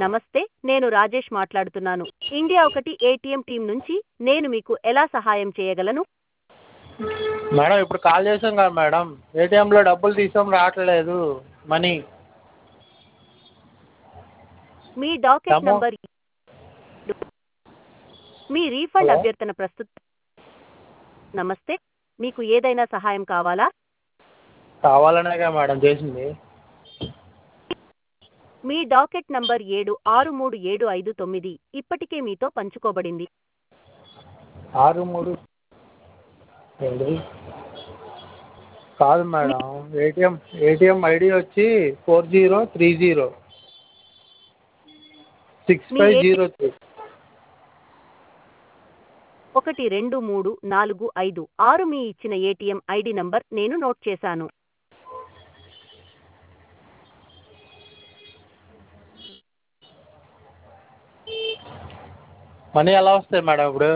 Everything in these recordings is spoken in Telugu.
నమస్తే నేను రాజేష్ మాట్లాడుతున్నాను ఇండియా ఒకటి ఏటీఎం టీం నుంచి నేను మీకు ఎలా సహాయం చేయగలను మేడం ఇప్పుడు కాల్ చేసాం కదా మేడం ఏటీఎంలో డబ్బులు తీసాం రావట్లేదు మనీ మీ డాకెట్ Amount- నంబర్ మీ రీఫండ్ Hello? అభ్యర్థన ప్రస్తుత నమస్తే మీకు ఏదైనా సహాయం కావాలా కావాలనేగా మేడం చేసింది మీ డాకెట్ నంబర్ ఏడు ఆరు మూడు ఏడు ఐదు తొమ్మిది ఇప్పటికే మీతో పంచుకోబడింది ఆరు మూడు ఏడు కాదు మేడం ఏటీఎం ఏటీఎం ఐడి వచ్చి four zero three zero six five zero three ఒకటి రెండు మూడు నాలుగు ఐదు ఆరు మీ ఇచ్చిన ఏటీఎం ఐడి నంబర్ నేను నోట్ చేశాను మనీ ఎలా వస్తాయి మేడం ఇప్పుడు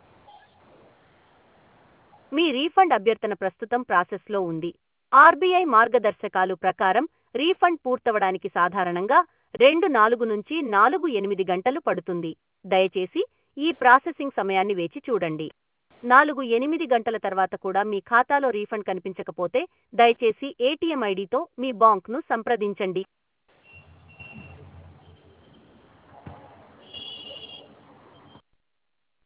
మీ రీఫండ్ అభ్యర్థన ప్రస్తుతం ప్రాసెస్లో ఉంది ఆర్బీఐ మార్గదర్శకాలు ప్రకారం రీఫండ్ పూర్తవడానికి సాధారణంగా రెండు నాలుగు నుంచి నాలుగు ఎనిమిది గంటలు పడుతుంది దయచేసి ఈ ప్రాసెసింగ్ సమయాన్ని వేచి చూడండి నాలుగు ఎనిమిది గంటల తర్వాత కూడా మీ ఖాతాలో రీఫండ్ కనిపించకపోతే దయచేసి ఏటీఎం ఐడితో మీ బాంక్ను సంప్రదించండి